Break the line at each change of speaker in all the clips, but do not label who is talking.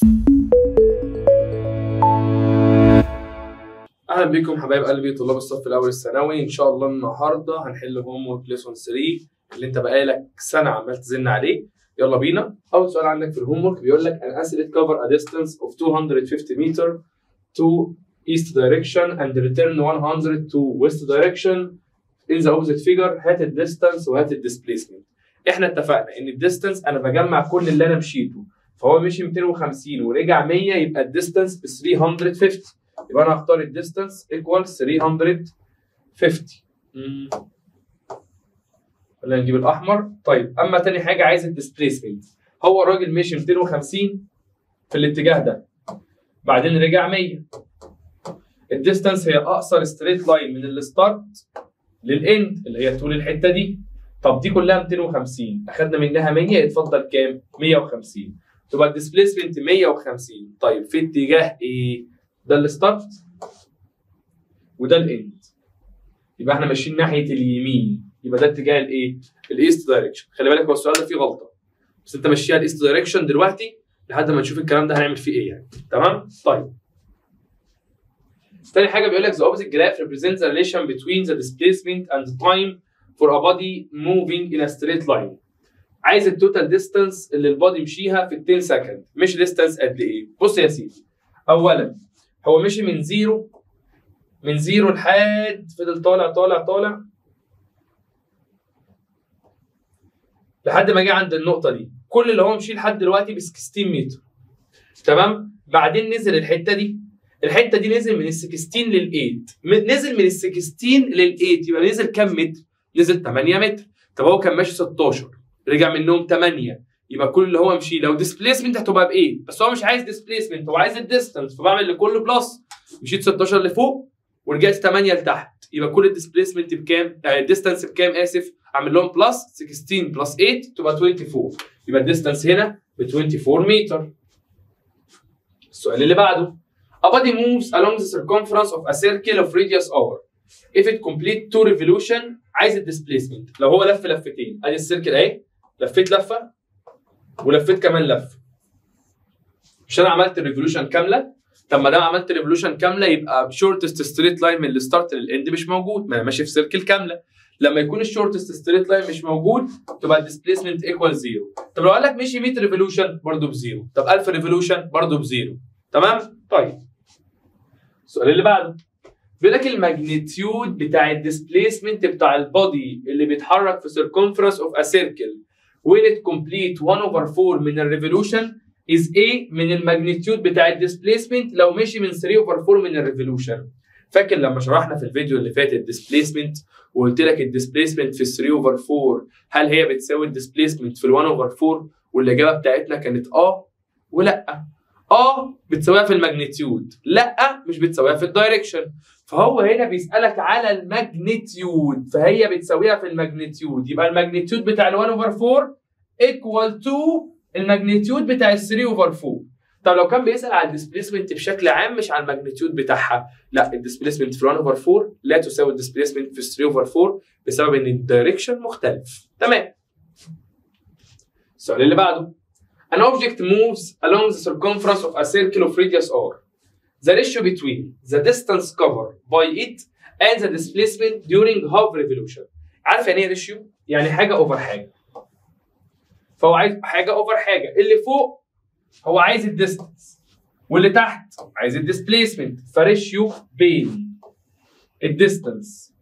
اهلا بكم حبايب قلبي طلاب الصف الاول الثانوي ان شاء الله النهارده هنحل هوم ورك ليسون 3 اللي انت بقالك سنه عمال تزن عليه يلا بينا اول سؤال عندك في الهوم ورك بيقول لك an athlete cover a distance of 250 meter to east direction and return 100 to west direction in the opposite figure هات الديستانس وهات الديسبيسمنت احنا اتفقنا ان الديستانس انا بجمع كل اللي انا مشيته فهو مشي 250 ورجع 100 يبقى الديستانس ب 350 يبقى انا هختار الديستانس ايكوال 350 مم. خلينا نجيب الاحمر طيب اما تاني حاجه عايز الديسبيسمنت هو الراجل مشي 250 في الاتجاه ده بعدين رجع 100 الديستانس هي اقصر ستريت لاين من الستارت للاند اللي هي طول الحته دي طب دي كلها 250 اخدنا منها 100 يتفضل كام 150 تبقى الديسبيسمنت 150 طيب في اتجاه ايه ده الستارت وده الاند يبقى احنا ماشيين ناحيه اليمين يبقى ده اتجاه الايه الايست دايركشن خلي بالك هو السؤال ده فيه غلطه بس انت ماشيها الايست دايركشن دلوقتي لحد ما نشوف الكلام ده هنعمل فيه ايه يعني تمام طيب تاني حاجه بيقول لك the opposite graph represents the relation between the displacement and the time for a body moving in a straight line عايز التوتال ديستانس اللي البادي مشيها في 10 سكند مش ديستانس قد ايه بص يا سيدي اولا هو مشي من زيرو من زيرو لحد فضل طالع طالع طالع لحد ما جه عند النقطه دي كل اللي هو مشيه لحد دلوقتي ب 16 متر تمام بعدين نزل الحته دي الحته دي نزل من ال 16 لل 8 نزل من ال 16 لل 8 يبقى نزل كام متر؟ نزل 8 متر طب هو كان ماشي 16 رجع منهم 8 يبقى كل اللي هو مشيه لو ديسبيسمنت هتبقى بايه؟ بس هو مش عايز ديسبيسمنت هو عايز الديستانس فبعمل لكله بلس مشيت 16 لفوق ورجعت 8 لتحت يبقى كل الديسبيسمنت بكام؟ يعني الديستانس بكام اسف؟ اعمل لهم بلس 16 بلس 8 تبقى 24 يبقى الديستانس هنا ب 24 متر السؤال اللي بعده A body moves along the circumference of a circle of radius r. If it complete two revolution عايز الديسبيسمنت لو هو لف لفتين ادي السيركل اهي لفيت لفه ولفيت كمان لفه مش انا عملت الريفولوشن كامله طب ما دام عملت ريفولوشن كامله يبقى شورتست ستريت لاين من الستارت للاند مش موجود ما انا ماشي في سيركل كامله لما يكون الشورتست ستريت لاين مش موجود تبقى الديسبيسمنت ايكوال زيرو طب لو قال لك مشي 100 ريفولوشن برضه بزيرو طب 1000 ريفولوشن برضه بزيرو تمام طيب السؤال اللي بعده بيقول لك الماجنتيود بتاع الديسبيسمنت بتاع البودي اللي بيتحرك في circumference of a circle when it complete 1 over 4 من الريفولوشن is A من الماجنتيود بتاع الديسبيسمنت لو مشي من 3 over 4 من الريفولوشن فاكر لما شرحنا في الفيديو اللي فات الديسبيسمنت وقلت لك الديسبيسمنت في 3 over 4 هل هي بتساوي الديسبيسمنت في ال 1 over 4 والاجابه بتاعتنا كانت اه ولا اه بتساويها في الماجنتيود لا مش بتساويها في الدايركشن فهو هنا بيسالك على الماجنتيود فهي بتساويها في الماجنتيود يبقى الماجنتيود بتاع ال 1 اوفر 4 ايكوال تو الماجنتيود بتاع ال 3 اوفر 4 طب لو كان بيسال على الديسبيسمنت بشكل عام مش على الماجنتيود بتاعها لا الديسبيسمنت في 1 اوفر 4 لا تساوي الديسبيسمنت في 3 اوفر 4 بسبب ان الدايركشن مختلف تمام السؤال اللي بعده An object moves along the circumference of a circle of radius r. The ratio between the distance covered by it and the displacement during half revolution. عارف يعني ايه ريشيو؟ يعني حاجه اوفر حاجه. فهو عايز حاجه اوفر حاجه، اللي فوق هو عايز الديستانس واللي تحت عايز الديسبيسمنت فريشيو بين الديستانس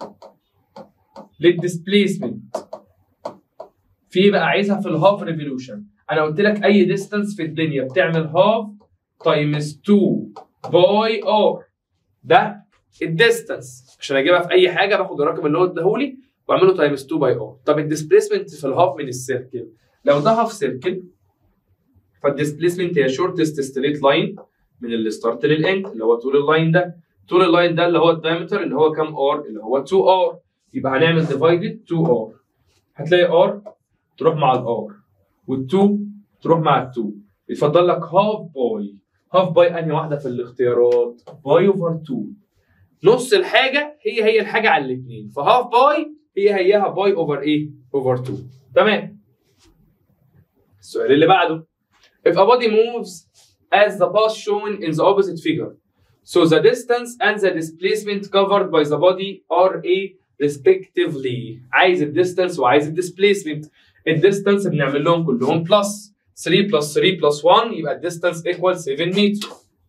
للديسبيسمنت في بقى عايزها في الهاف ريفولوشن انا قلت لك اي ديستانس في الدنيا بتعمل هاف تايمز 2 باي ار ده الديستانس عشان اجيبها في اي حاجه باخد الرقم اللي هو اداهولي واعمله تايمز 2 باي ار طب الديسبيسمنت في الهاف من السيركل لو ده هاف سيركل فالديسبيسمنت هي شورتست ستريت لاين من الستارت للاند اللي هو طول اللاين ده طول اللاين ده اللي هو الدايمتر اللي هو كام ار اللي هو 2 ار يبقى هنعمل ديفايدد 2 ار هتلاقي ار تروح مع الار وال2 تروح مع ال2 يتفضل لك هاف باي هاف باي انهي واحده في الاختيارات باي اوفر 2 نص الحاجه هي هي الحاجه على الاثنين فهاف باي هي هيها باي اوفر ايه اوفر 2 تمام السؤال اللي بعده if a body moves as the path shown in the opposite figure. So the distance and the displacement covered by the body are a respectively. عايز الديستانس وعايز الديسبيسمنت. الديستانس بنعمل لهم كلهم بلس 3 بلس 3 بلس 1 يبقى الديستانس ايكوال 7 متر.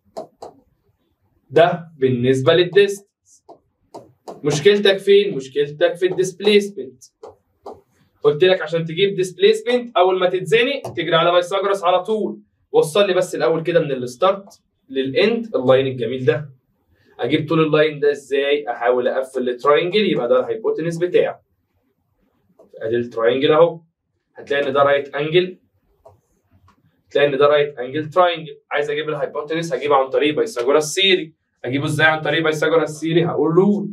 ده بالنسبه للديستانس. مشكلتك فين؟ مشكلتك في الديسبيسمنت. قلت لك عشان تجيب ديسبيسمنت اول ما تتزنق تجري على بايثاغورس على طول. وصل لي بس الاول كده من الستارت للاند اللاين الجميل ده اجيب طول اللاين ده ازاي احاول اقفل التراينجل يبقى ده الهايبوتنس بتاعه ادي التراينجل اهو هتلاقي ان ده رايت انجل تلاقي ان ده رايت انجل تراينجل عايز اجيب الهايبوتنس هجيبه عن طريق بايثاغورس سيري اجيبه ازاي عن طريق بايثاغورس سيري هقول روت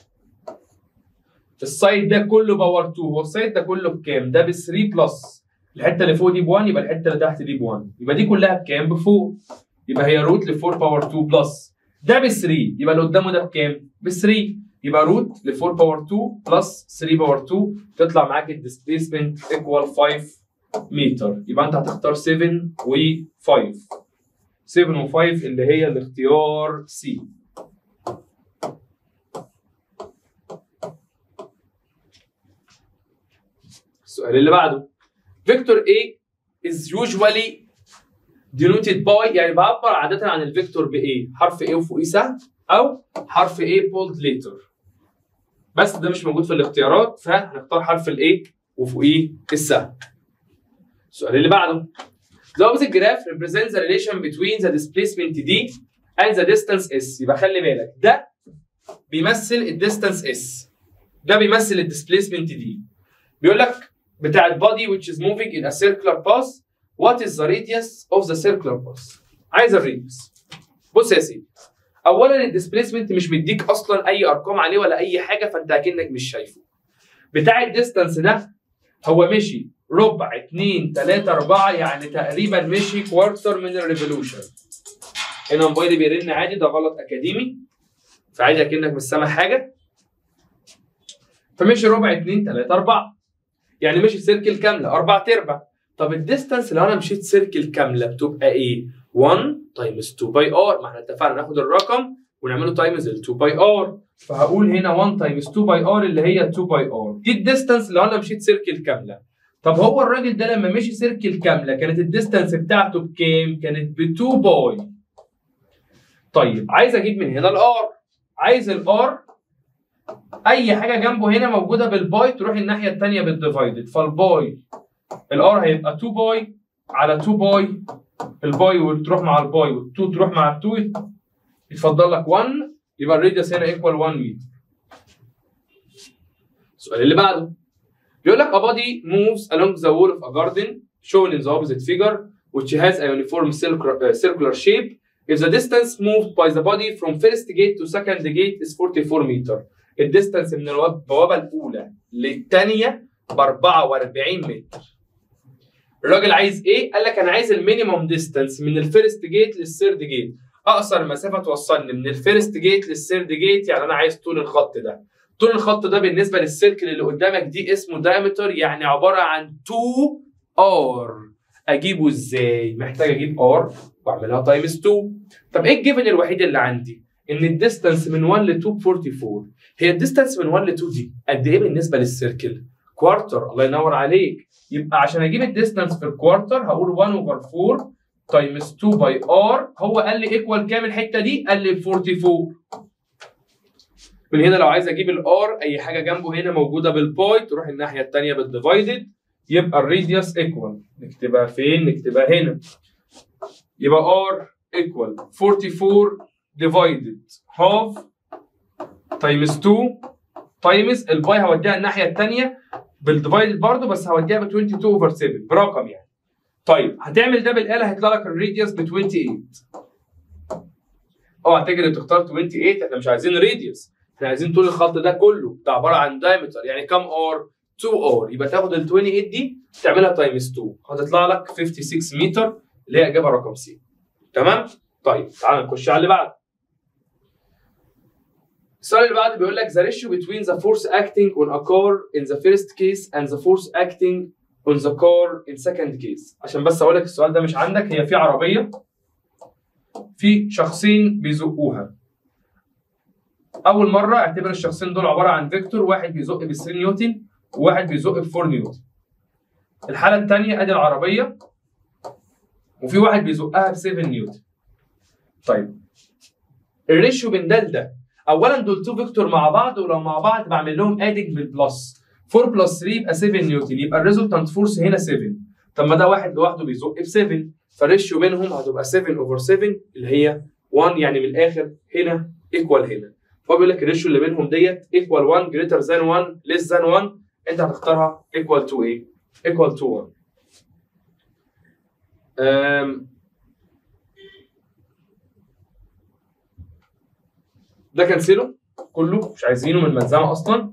السايد ده كله باور 2 هو السايد ده كله بكام ده ب 3 بلس الحته اللي فوق دي ب 1 يبقى الحته اللي تحت دي ب 1 يبقى دي كلها بكام بفوق يبقى هي روت ل 4 باور 2 بلس ده ب 3 يبقى اللي قدامه ده بكام؟ ب 3 يبقى روت ل 4 باور 2 بلس 3 باور 2 تطلع معاك الديسبيسمنت ايكوال 5 متر يبقى انت هتختار 7 و5 7 و5 اللي هي الاختيار سي السؤال اللي بعده فيكتور A is usually denoted by يعني بعبر عادة عن الفيكتور بإيه؟ حرف A وفوقيه سهم أو حرف A bold letter بس ده مش موجود في الاختيارات فهنختار حرف ال A وفوقيه السهم السؤال اللي بعده The opposite graph represents the relation between the displacement D and the distance S يبقى خلي بالك ده بيمثل الديستانس S ده بيمثل الديسبيسمنت دي بيقول لك بتاع البادي which is moving in a circular path what is the radius of the circular path عايز الريديوس بص يا سيدي اولا الديسبيسمنت مش مديك اصلا اي ارقام عليه ولا اي حاجه فانت اكنك مش شايفه بتاع الديستانس ده هو مشي ربع 2 3 4 يعني تقريبا مشي كوارتر من الريفولوشن هنا موبايلي بيرن عادي ده غلط اكاديمي فعادي اكنك مش سامع حاجه فمشي ربع 2 3 4 يعني مشي سيركل كامله اربع ارباع طب الديستانس لو انا مشيت سيركل كامله بتبقى ايه 1 تايمز 2 باي ار ما احنا اتفقنا ناخد الرقم ونعمله تايمز ال 2 باي ار فهقول هنا 1 تايمز 2 باي ار اللي هي 2 باي ار دي الديستانس لو انا مشيت سيركل كامله طب هو الراجل ده لما مشي سيركل كامله كانت الديستانس بتاعته بكام؟ كانت ب 2 باي طيب عايز اجيب من هنا الار عايز الار اي حاجه جنبه هنا موجوده بالباي تروح الناحيه الثانيه بالديفايدد فالباي الار هيبقى 2 باي على 2 باي الباي تروح مع الباي وال2 تروح مع ال2 يتفضل لك 1 يبقى الراديوس هنا ايكوال 1 متر السؤال اللي بعده بيقول لك a body moves along the wall of a garden shown in the opposite figure which has a uniform circular, uh, circular shape if the distance moved by the body from first gate to second gate is 44 meter الديستانس من البوابه الاولى للثانيه ب 44 متر الراجل عايز ايه؟ قال لك انا عايز المينيموم ديستانس من الفيرست جيت للثيرد جيت اقصر مسافه توصلني من الفيرست جيت للثيرد جيت يعني انا عايز طول الخط ده طول الخط ده بالنسبه للسيركل اللي قدامك دي اسمه دايمتر يعني عباره عن 2 ار اجيبه ازاي؟ محتاج اجيب ار واعملها تايمز 2 طب ايه الجيفن الوحيد اللي عندي؟ ان الديستانس من 1 ل 2 ب 44 هي الديستانس من 1 ل 2 دي قد ايه بالنسبه للسيركل؟ كوارتر الله ينور عليك يبقى عشان اجيب الديستانس في الكوارتر هقول 1 اوفر 4 تايمز 2 باي ار هو قال لي ايكوال كام الحته دي؟ قال لي 44 من هنا لو عايز اجيب الار اي حاجه جنبه هنا موجوده بالباي تروح الناحيه الثانيه بالديفايدد يبقى الراديوس ايكوال نكتبها فين؟ نكتبها هنا يبقى ار ايكوال 44 ديفايدد هاف تايمز 2 تايمز الباي هوديها الناحيه الثانيه بالديفايدد برضه بس هوديها ب 22 اوفر 7 برقم يعني طيب هتعمل ده بالاله هيطلع لك الراديوس ب 28 اوعى تجري تختار 28 احنا مش عايزين راديوس احنا عايزين طول الخط ده كله ده عباره عن دايمتر يعني كام ار 2 ار يبقى تاخد ال 28 دي تعملها تايمز 2 هتطلع لك 56 متر اللي هي اجابه رقم سي تمام طيب تعال نخش على اللي بعده السؤال اللي بعده بيقول لك the ratio between the force acting on a car in the first case and the force acting on the car in second case عشان بس اقول لك السؤال ده مش عندك هي في عربيه في شخصين بيزقوها اول مره اعتبر الشخصين دول عباره عن فيكتور واحد بيزق ب 3 نيوتن وواحد بيزق ب 4 نيوتن الحاله الثانيه ادي العربيه وفي واحد بيزقها ب 7 نيوتن طيب الريشيو بين ده لده اولا دول تو فيكتور مع بعض ولو مع بعض بعمل لهم ادنج بالبلس 4 بلس 3 يبقى 7 نيوتن يبقى الريزولتانت فورس هنا 7 طب ما ده واحد لوحده بيزق ب 7 فالريشيو بينهم هتبقى 7 اوفر 7 اللي هي 1 يعني من الاخر هنا ايكوال هنا فهو بيقول لك الريشيو اللي بينهم ديت ايكوال 1 جريتر ذان 1 ليس ذان 1 انت هتختارها ايكوال تو ايه؟ ايكوال تو 1 أم ده كنسله كله مش عايزينه من الملزمه اصلا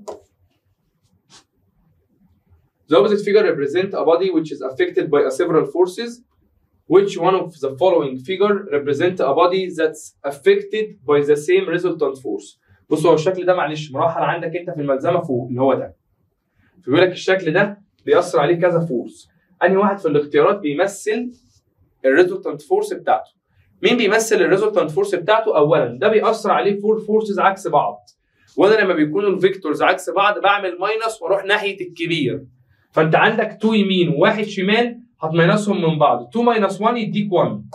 The opposite figure represent a body which is affected by several forces. Which one of the following figure represent a body that's affected by the same resultant force؟ بصوا هو الشكل ده معلش مرحل عندك انت في الملزمه فوق اللي هو ده. فبيقول لك الشكل ده بيأثر عليه كذا فورس. انهي واحد في الاختيارات بيمثل الريزولتانت فورس بتاعته؟ مين بيمثل الريزولتانت فورس بتاعته؟ اولا ده بيأثر عليه فور فورسز عكس بعض. وانا لما بيكونوا الفيكتورز عكس بعض بعمل ماينس واروح ناحيه الكبير. فانت عندك 2 يمين وواحد شمال هتماينسهم من بعض 2 ماينس 1 يديك 1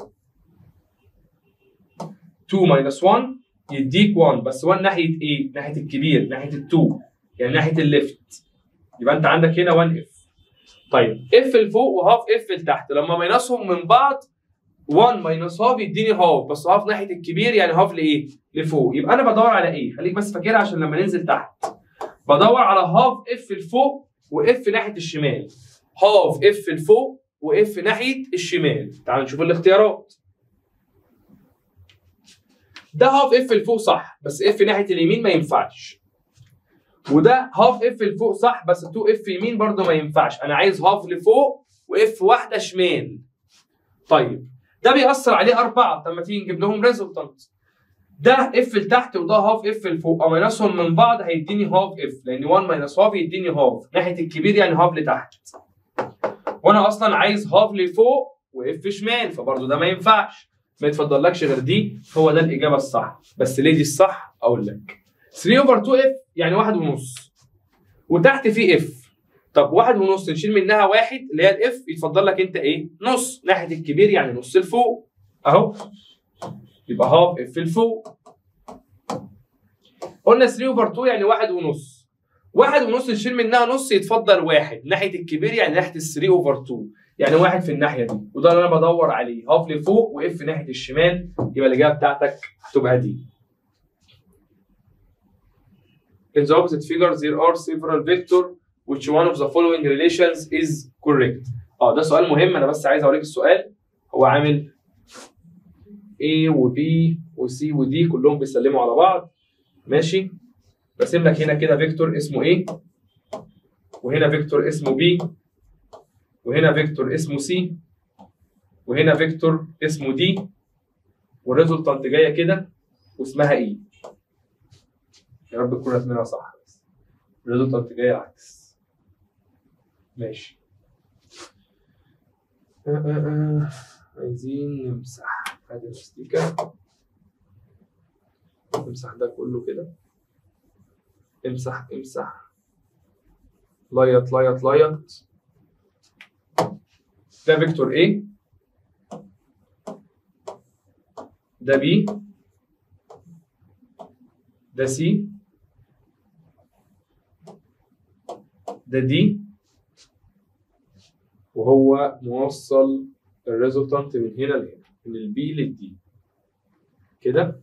2 ماينس 1 يديك 1 بس 1 ناحيه ايه؟ ناحيه الكبير ناحيه ال 2 يعني ناحيه الليفت يبقى انت عندك هنا 1 اف طيب اف لفوق وهاف اف لتحت لما ماينسهم من بعض 1 ماينس هاف يديني هاف بس هاف ناحيه الكبير يعني هاف لايه؟ لفوق يبقى انا بدور على ايه؟ خليك بس فاكرها عشان لما ننزل تحت بدور على هاف اف لفوق واف ناحيه الشمال هاف اف لفوق واف ناحيه الشمال تعالوا نشوف الاختيارات ده هاف اف لفوق صح بس اف ناحيه اليمين ما ينفعش وده هاف اف لفوق صح بس 2 اف يمين برضه ما ينفعش انا عايز هاف لفوق واف واحده شمال طيب ده بيأثر عليه أربعة طب ما تيجي نجيب لهم ريزولتانت ده اف لتحت وده هاف اف لفوق اماينسهم من بعض هيديني هاف اف لان 1 ماينس هاف يديني هاف ناحيه الكبير يعني هاف لتحت وانا اصلا عايز هاف لفوق واف شمال فبرضه ده ما ينفعش ما يتفضلكش غير دي هو ده الاجابه الصح بس ليه دي الصح اقول لك 3 اوفر 2 اف يعني واحد ونص وتحت في اف طب واحد ونص نشيل منها واحد اللي هي الاف يتفضل لك انت ايه نص ناحيه الكبير يعني نص لفوق اهو يبقى هاف اف لفوق قلنا 3 اوفر 2 يعني واحد ونص واحد ونص نشيل منها نص يتفضل واحد ناحيه الكبير يعني ناحيه ال 3 اوفر 2 يعني واحد في الناحيه دي وده اللي انا بدور عليه هاف لفوق واف ناحيه الشمال يبقى الاجابه بتاعتك هتبقى دي In the opposite figure there are several vector which one of the following relations is correct. اه ده سؤال مهم انا بس عايز اوريك السؤال هو عامل A و B و C و D كلهم بيسلموا على بعض ماشي راسم لك هنا كده فيكتور اسمه A وهنا فيكتور اسمه B وهنا فيكتور اسمه C وهنا فيكتور اسمه D والريزولتانت جايه كده واسمها E يا رب تكون رسمها صح بس الريزولتانت جايه عكس ماشي آه آه آه. عايزين نمسح ادي الاستيكر امسح ده كله كده امسح امسح ليط ليط ليط ده فيكتور A ده B ده C ده D وهو موصل الريزولتانت من هنا لهنا من البي للدي كده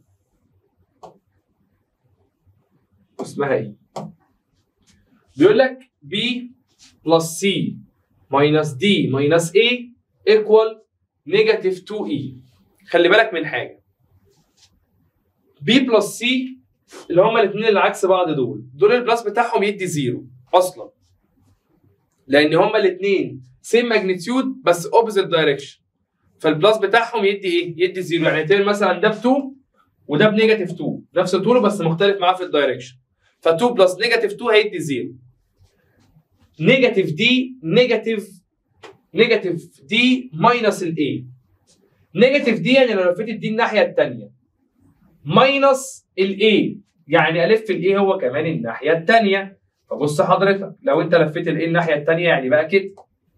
اسمها ايه بيقول لك B بلس C ماينس D ماينس A ايكوال نيجاتيف 2E خلي بالك من حاجه B بلس C اللي هما الاثنين اللي عكس بعض دول دول البلس بتاعهم يدي زيرو اصلا لان هما الاثنين سيم ماجنتيود بس اوبوزيت دايركشن فالبلس بتاعهم يدي ايه؟ يدي زيرو يعني اعتبر مثلا ده ب 2 وده بنيجاتيف 2 نفس طوله بس مختلف معاه في الدايركشن ف 2 بلس نيجاتيف 2 هيدي زيرو نيجاتيف دي نيجاتيف نيجاتيف دي ماينس الاي نيجاتيف دي يعني لو لفيت الدي الناحيه الثانيه ماينس الاي يعني الف الاي هو كمان الناحيه الثانيه فبص حضرتك لو انت لفيت الاي الناحيه الثانيه يعني بقى كده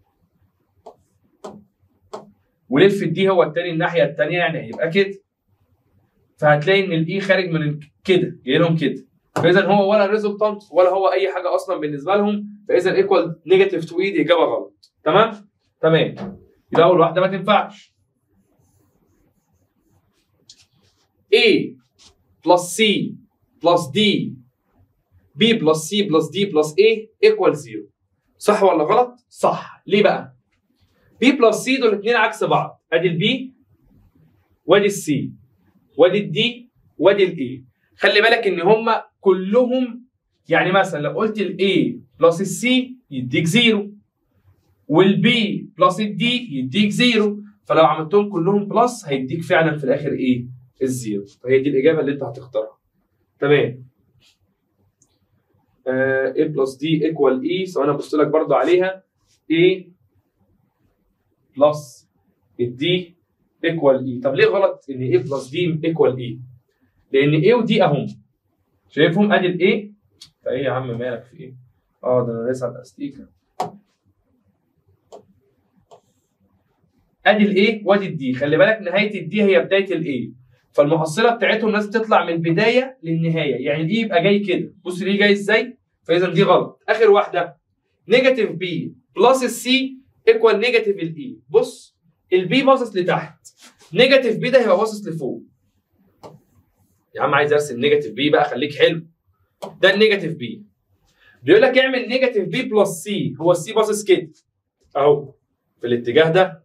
ولف الدي هو الثاني الناحيه الثانيه يعني هيبقى كده فهتلاقي ان الاي خارج من كده جاي لهم كده فاذا هو ولا ريزلتانت ولا هو اي حاجه اصلا بالنسبه لهم فاذا ايكوال نيجاتيف 2 اي دي اجابه غلط تمام تمام يبقى اول واحده ما تنفعش A plus C plus D B plus C plus D plus A equal 0 صح ولا غلط؟ صح ليه بقى؟ B plus C دول الاثنين عكس بعض ادي البي وادي السي وادي الدي وادي الاي خلي بالك ان هم كلهم يعني مثلا لو قلت الاي بلس السي يديك زيرو والبي بلس الدي يديك زيرو فلو عملتهم كلهم بلس هيديك فعلا في الاخر ايه؟ الزيرو فهي دي الاجابه اللي انت هتختارها تمام آه A بلس دي ايكوال اي سواء انا ابص لك برضو عليها A بلس الدي ايكوال اي طب ليه غلط ان A بلس دي ايكوال اي؟ لان A ودي اهم شايفهم ادي الاي فايه يا عم مالك في ايه؟ اه ده انا لسه على الاستيكه ادي الاي وادي الدي خلي بالك نهايه الدي هي بدايه الاي فالمحصله بتاعتهم لازم تطلع من البدايه للنهايه يعني الاي يبقى جاي كده بص الاي جاي ازاي فاذا دي غلط اخر واحده نيجاتيف بي بلس السي ايكوال نيجاتيف الاي بص البي باصص لتحت نيجاتيف بي ده هيبقى باصص لفوق يا عم عايز ارسم نيجاتيف بي بقى خليك حلو ده النيجاتيف بي بيقول لك اعمل نيجاتيف بي بلس سي هو السي باصص كده اهو في الاتجاه ده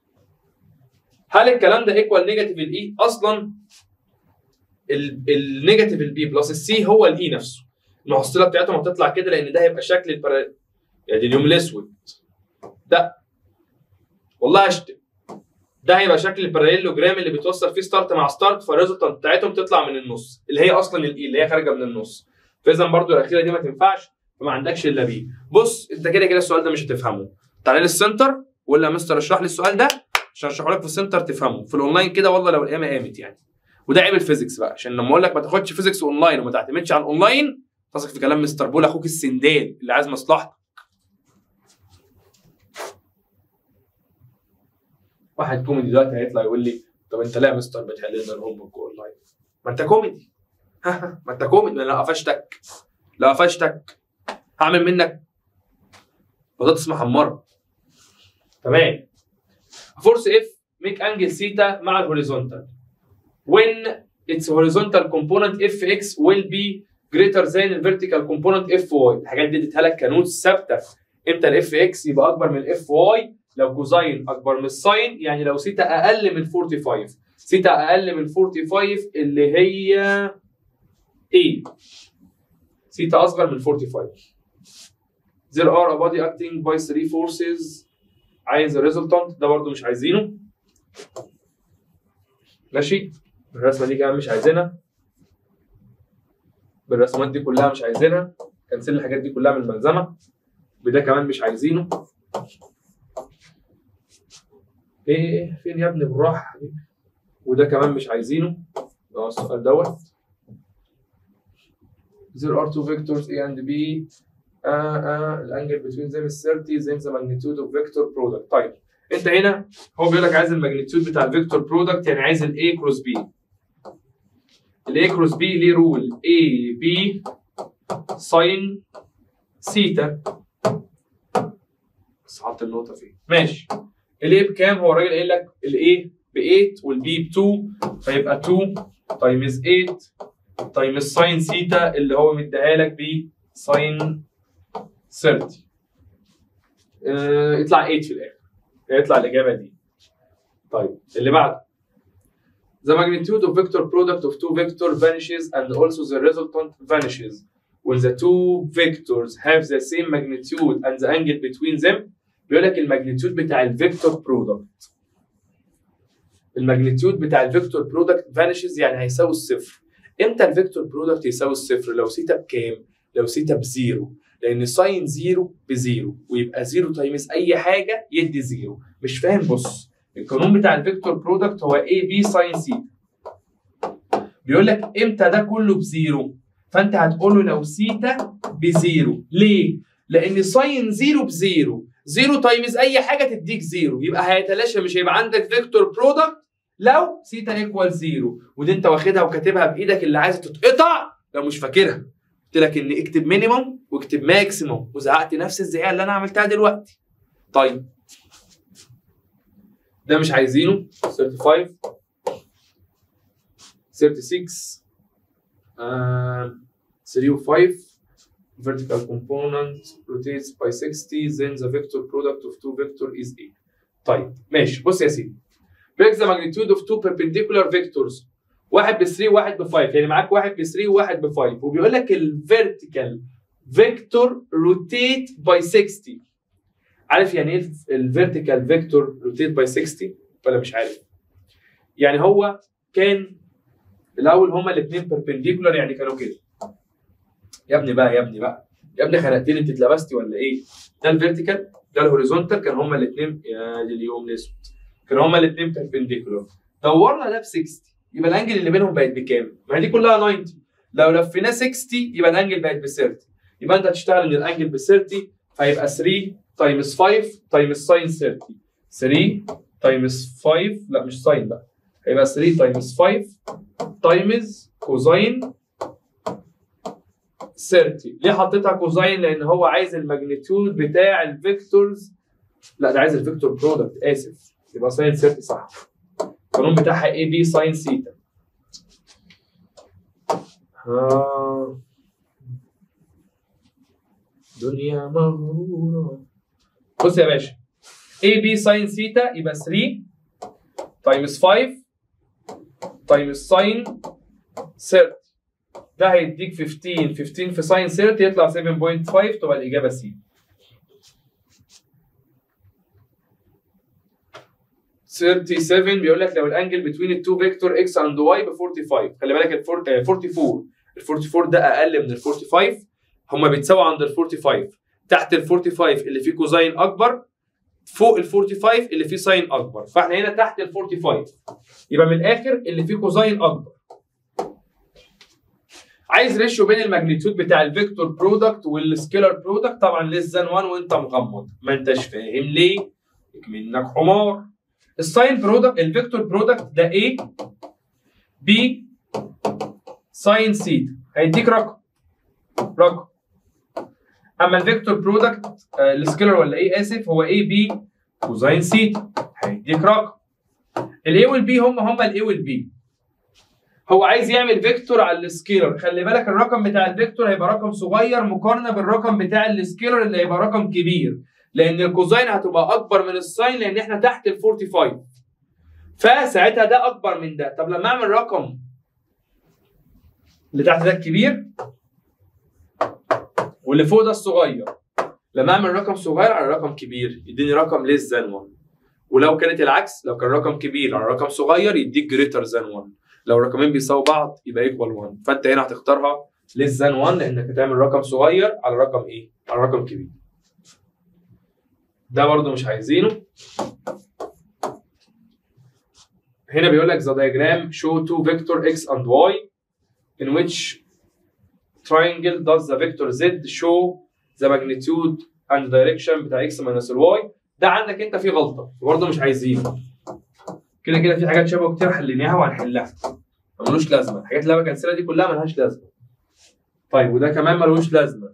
هل الكلام ده ايكوال نيجاتيف الاي اصلا النيجاتيف البي بلس السي هو الاي نفسه المحصله بتاعتهم هتطلع كده لان ده هيبقى شكل البر... يعني اليوم الاسود ده والله هشتم ده هيبقى شكل الباراليلوجرام اللي بيتوصل فيه ستارت مع ستارت فالريزلتنت بتاعتهم تطلع من النص اللي هي اصلا الاي اللي هي خارجه من النص فاذا برضو الاخيره دي ما تنفعش فما عندكش الا بي بص انت كده كده السؤال ده مش هتفهمه تعالى للسنتر ولا يا مستر اشرح لي السؤال ده عشان اشرحه لك في السنتر تفهمه في الاونلاين كده والله لو القيامه قامت يعني وده عيب الفيزيكس بقى عشان لما اقول لك ما تاخدش فيزيكس اونلاين وما تعتمدش على الاونلاين تثق في كلام مستر بول اخوك السندال اللي عايز مصلحتك واحد كوميدي دلوقتي هيطلع يقول لي طب انت ليه يا مستر بتحل لنا الهوم ورك اونلاين؟ ما انت كوميدي ما انت كوميدي ما انا لو قفشتك لو قفشتك هعمل منك بطاطس محمره تمام فورس اف ميك انجل سيتا مع الهوريزونتال when its horizontal component fx will be greater than the vertical component fy الحاجات دي اديتها لك كنوتس ثابته امتى الاف اكس يبقى اكبر من الاف واي لو كوزاين اكبر من الساين يعني لو سيتا اقل من 45 سيتا اقل من 45 اللي هي ايه سيتا اصغر من 45 there are a body acting by three forces عايز الريزلتانت ده برضو مش عايزينه ماشي الرسمه دي كمان مش عايزينها بالرسمات دي كلها مش عايزينها كنسل الحاجات دي كلها من الملزمه بده كمان مش عايزينه ايه ايه فين يا ابني بالراحه يا حبيبي وده كمان مش عايزينه اه السؤال دوت there are two vectors A and B uh, uh, الانجل between them is 30 then the magnitude of vector product طيب انت هنا هو بيقول لك عايز الماجنتيود بتاع الفيكتور برودكت يعني عايز ال A كروس B ال A كروس B ليه رول A B ساين سيتا بس حط النقطة فين ماشي ال A بكام هو الراجل قايل لك ال A ب 8 وال B ب 2 فيبقى 2 تايمز 8 تايمز ساين سيتا اللي هو مديها لك ب ساين 30 آه، يطلع 8 في الاخر يطلع الاجابه دي طيب اللي بعده The magnitude of vector product of two vector vanishes and also the resultant vanishes. When the two vectors have the same magnitude and the angle between them بيقول لك الماجنتيود بتاع الفيكتور برودكت الماجنتيود بتاع الفيكتور برودكت vanishes يعني هيساوي الصفر امتى الفيكتور برودكت يساوي الصفر لو سيتا بكام لو سيتا بزيرو لان ساين زيرو بزيرو ويبقى زيرو تايمز اي حاجه يدي زيرو مش فاهم بص القانون بتاع الفيكتور برودكت هو اي بي ساين سيتا بيقول لك امتى ده كله بزيرو فانت هتقول له لو سيتا بزيرو ليه؟ لان ساين زيرو بزيرو زيرو تايمز اي حاجه تديك زيرو يبقى هيتلاشى مش هيبقى عندك فيكتور برودكت لو سيتا ايكوال زيرو ودي انت واخدها وكاتبها بايدك اللي عايزه تتقطع لو مش فاكرها قلت لك ان اكتب مينيموم واكتب ماكسيموم وزعقت نفس الزعيقه اللي انا عملتها دلوقتي طيب ده مش عايزينه 35 36 uh, 3 و 5 vertical component rotates by 60 then the vector product of two vector is A طيب ماشي بص يا سيدي break the magnitude of two perpendicular vectors واحد ب 3 وواحد ب 5 يعني معاك واحد ب 3 وواحد ب 5 وبيقول لك الفيرتيكال فيكتور روتيت باي 60 عارف يعني ايه الفيرتيكال فيكتور روتيت باي 60 ولا مش عارف؟ يعني هو كان الاول هما الاثنين بيربنديكولار يعني كانوا كده يا ابني بقى يا ابني بقى يا ابني خنقتني انت اتلبستي ولا ايه؟ ده الفيرتيكال ده الهوريزونتال كان هما الاثنين يا دي اليوم الاسود كانوا هما الاثنين بيربنديكولار دورنا ده ب 60 يبقى الانجل اللي بينهم بقت بكام؟ ما هي دي كلها 90 لو لفيناه 60 يبقى الانجل بقت ب 30 يبقى انت هتشتغل ان الانجل ب 30 فهيبقى 3 تايمز 5 تايمز ساين 30 3 تايمز 5 لا مش ساين بقى هيبقى 3 تايمز 5 تايمز كوزاين 30 ليه حطيتها كوزاين لان هو عايز الماجنتيود بتاع الفيكتورز لا ده عايز الفيكتور برودكت اسف يبقى ساين 30 صح القانون بتاعها اي بي ساين سيتا آه. دنيا مغرورة بص يا باشا اي بي ساين سيتا يبقى 3 تايمز 5 تايمز ساين 30 ده هيديك 15 15 في ساين 30 يطلع 7.5 تبقى الاجابه سي 37 بيقول لك لو الانجل بتوين التو فيكتور اكس اند واي ب 45 خلي بالك ال 44 ال 44 ده اقل من ال 45 هما بيتساووا عند ال 45 تحت ال 45 اللي فيه كوزاين اكبر فوق ال 45 اللي فيه ساين اكبر فاحنا هنا تحت ال 45 يبقى من الاخر اللي فيه كوزاين اكبر عايز ريشيو بين الماجنتيود بتاع الفيكتور برودكت والسكيلر برودكت طبعا ليس ذان 1 وانت مغمض ما انتش فاهم ليه منك حمار الساين برودكت الفيكتور برودكت ده ايه بي ساين سيتا هيديك رقم رقم اما الفيكتور برودكت آه السكيلر ولا ايه اسف هو اي بي كوزاين سيتا هيديك رقم الاي والبي هم هم الاي والبي هو عايز يعمل فيكتور على السكيلر خلي بالك الرقم بتاع الفيكتور هيبقى رقم صغير مقارنه بالرقم بتاع السكيلر اللي هيبقى رقم كبير لان الكوزاين هتبقى اكبر من الساين لان احنا تحت ال 45 فساعتها ده اكبر من ده طب لما اعمل رقم اللي تحت ده الكبير واللي فوق ده الصغير لما اعمل رقم صغير على رقم كبير يديني رقم ليس ذان 1 ولو كانت العكس لو كان رقم كبير على رقم صغير يديك جريتر ذان 1 لو رقمين بيساووا بعض يبقى ايكوال 1 فانت هنا هتختارها ليس ذان 1 لانك هتعمل رقم صغير على رقم ايه؟ على رقم كبير ده برضه مش عايزينه هنا بيقول لك the diagram show two vector x and y in which triangle does the vector z show the magnitude and direction بتاع x minus y ده عندك انت فيه غلطه برضه مش عايزينه كده كده في حاجات شبه كتير حليناها وهنحلها ملوش لازمه الحاجات اللي انا بكنسلها دي كلها ملهاش لازمه طيب وده كمان ملوش لازمه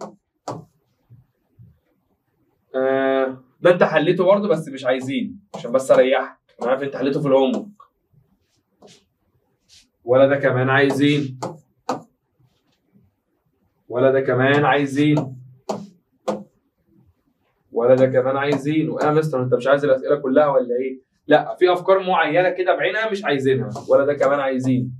آه ده انت حليته برضه بس مش عايزين عشان بس اريحك انا عارف انت حليته في الهوم ولا ده كمان عايزين ولا ده كمان عايزين ولا ده كمان عايزين وايه يا مستر انت مش عايز الاسئله كلها ولا ايه؟ لا في افكار معينه كده بعينها مش عايزينها ولا ده كمان عايزين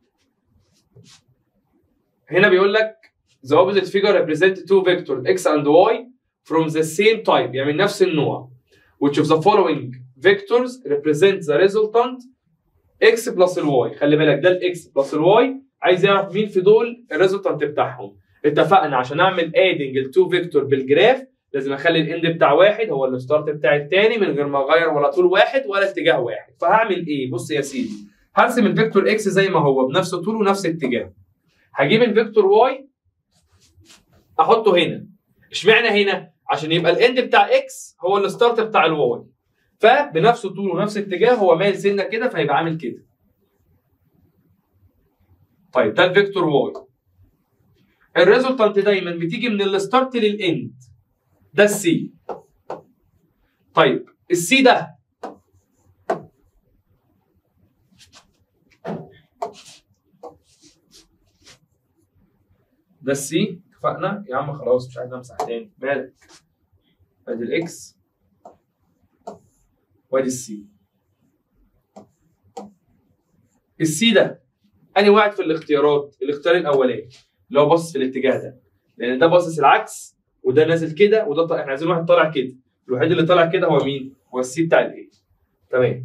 هنا بيقول لك the opposite figure represent two vectors x and y from the same type يعني من نفس النوع which of the following vectors represent the resultant x plus الواي خلي بالك ده الاكس بلس الواي عايز يعرف مين في دول الريزلتانت بتاعهم اتفقنا عشان اعمل ادنج التو فيكتور بالجراف لازم اخلي الاند بتاع واحد هو الستارت بتاع الثاني من غير ما اغير ولا طول واحد ولا اتجاه واحد فهعمل ايه بص يا سيدي هرسم الفيكتور اكس زي ما هو بنفس الطول ونفس اتجاه هجيب الفيكتور واي احطه هنا اشمعنى هنا عشان يبقى الاند بتاع اكس هو الستارت بتاع الواي فبنفس الطول ونفس اتجاه هو مايل سنه كده فهيبقى عامل كده طيب ده الفيكتور واي الريزلتانت دايما بتيجي من الستارت للاند ده السي طيب السي ده ده السي اتفقنا يا عم خلاص مش عايز امسح تاني مالك ادي الاكس وادي السي السي ده انهي واحد في الاختيارات الاختيار الاولاني اللي هو باصص في الاتجاه ده لان ده باصص العكس وده نازل كده وده طالع احنا عايزين واحد طالع كده الوحيد اللي طالع كده هو مين هو السي بتاع الايه تمام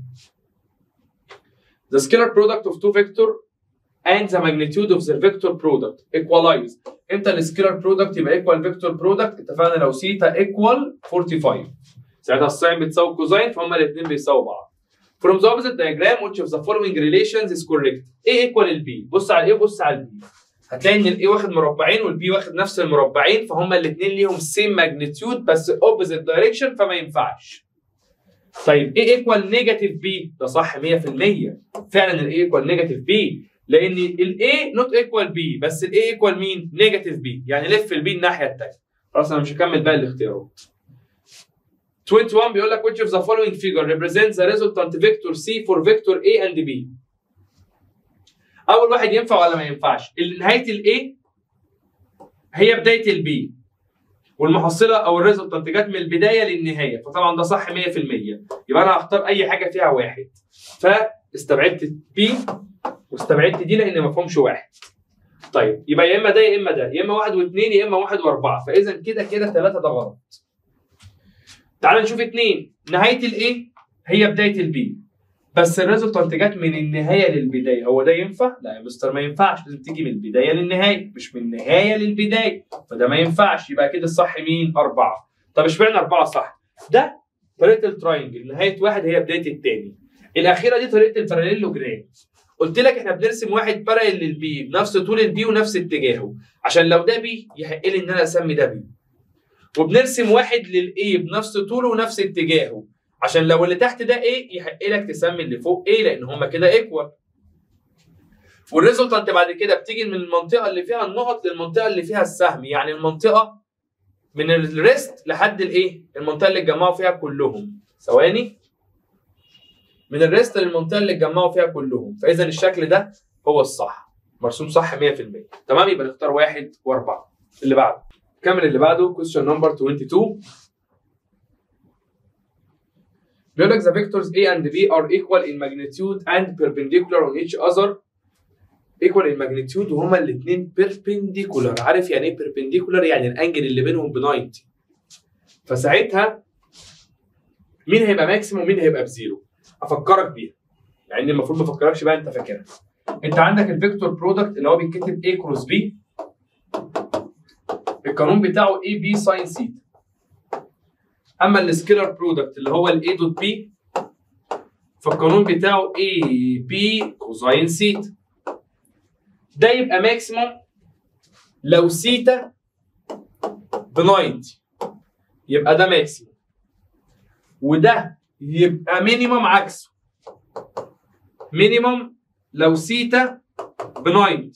The scalar product of two vector and the magnitude of the vector product equalize امتى السكيلر برودكت يبقى ايكوال فيكتور برودكت اتفقنا لو سيتا ايكوال 45 ساعتها الساين بتساوي كوزاين فهم الاثنين بيساووا بعض From the opposite diagram which of the following relations is correct A equal ال B بص على A وبص على ال B هتلاقي ان ال A واخد مربعين وال B واخد نفس المربعين فهم الاثنين ليهم same magnitude بس opposite direction فما ينفعش طيب A equal negative B ده صح 100% فعلا ال A equal negative B لان ال A not equal B بس ال A equal مين؟ negative B يعني لف ال B الناحيه الثانيه خلاص انا مش هكمل باقي الاختيارات 21 بيقول لك which of the following figure represents the resultant vector C for vector A and B اول واحد ينفع ولا ما ينفعش اللي نهايه ال A هي بدايه ال B والمحصله او الريزلتنت جت من البدايه للنهايه فطبعا ده صح 100% يبقى انا هختار اي حاجه فيها واحد فاستبعدت B واستبعدت دي لان ما فيهمش واحد طيب يبقى يا اما ده يا اما ده يا اما واحد واثنين يا اما واحد واربعه فاذا كده كده ثلاثه ده غلط تعال نشوف اثنين نهايه الايه هي بدايه البي بس الريزلتنت جت من النهايه للبدايه هو ده ينفع؟ لا يا مستر ما ينفعش لازم تيجي من البدايه للنهايه مش من النهايه للبدايه فده ما ينفعش يبقى كده الصح مين؟ اربعه طب اشمعنى اربعه صح؟ ده طريقه التراينجل نهايه واحد هي بدايه الثاني الاخيره دي طريقه الباراليلوجرام قلت لك احنا بنرسم واحد باراليل للبي بنفس طول البي ونفس اتجاهه عشان لو ده بي يحق لي ان انا اسمي ده بي وبنرسم واحد للاي بنفس طوله ونفس اتجاهه عشان لو اللي تحت ده ايه يحق لك تسمي اللي فوق ايه لان هما كده ايكوال والريزلتنت بعد كده بتيجي من المنطقه اللي فيها النقط للمنطقه اللي فيها السهم يعني المنطقه من الريست لحد الايه المنطقه اللي اتجمعوا فيها كلهم ثواني من الريست للمنطقه اللي اتجمعوا فيها كلهم فاذا الشكل ده هو الصح مرسوم صح 100% تمام يبقى نختار واحد واربعه اللي بعده كمل اللي بعده question number 22 بيقول لك the vectors A and B are equal in magnitude and perpendicular on each other equal in magnitude وهما الاثنين perpendicular عارف يعني ايه perpendicular يعني الانجل اللي بينهم ب 90 فساعتها مين هيبقى ماكسيموم ومين هيبقى بزيرو افكرك بيها يعني المفروض ما افكركش بقى انت فاكرها انت عندك الفيكتور برودكت اللي هو بيتكتب A كروس B القانون بتاعه A B ساين سيتا اما السكيلر برودكت اللي هو ال A دوت B فالقانون بتاعه A B كوزاين سيتا ده يبقى ماكسيموم لو سيتا ب 90 يبقى ده ماكسيموم وده يبقى مينيمم عكسه مينيمم لو سيتا ب 90